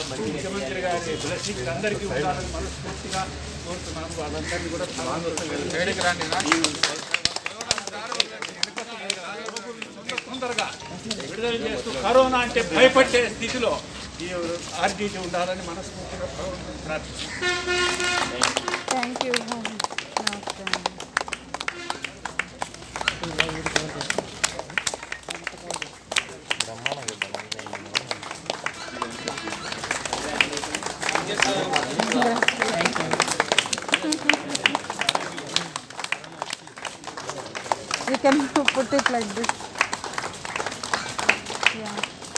ముఖ్యమంత్రి గారి బ్లెస్సింగ్స్ అందరికీ ఉండాలని మనస్ఫూర్తిగా కోరుతున్నాను వాళ్ళందరినీ కూడా వేడికి రండి తొందరగా విడుదల చేస్తూ కరోనా అంటే భయపడే స్థితిలో ఈ ఆర్డీటీ ఉండాలని మనస్ఫూర్తిగా భగవంతుని ప్రార్థిస్తున్నాను థ్యాంక్ యూ నమస్తే You can put it like this. Yeah.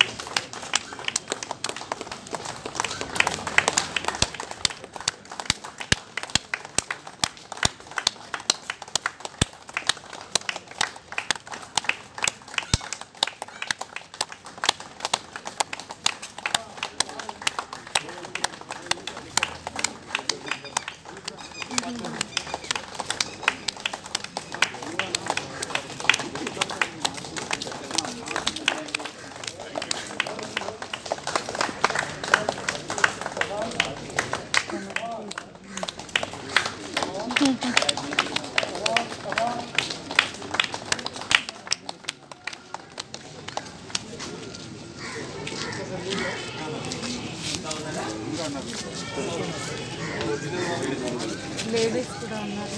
Ladies కూడా ఉన్నారు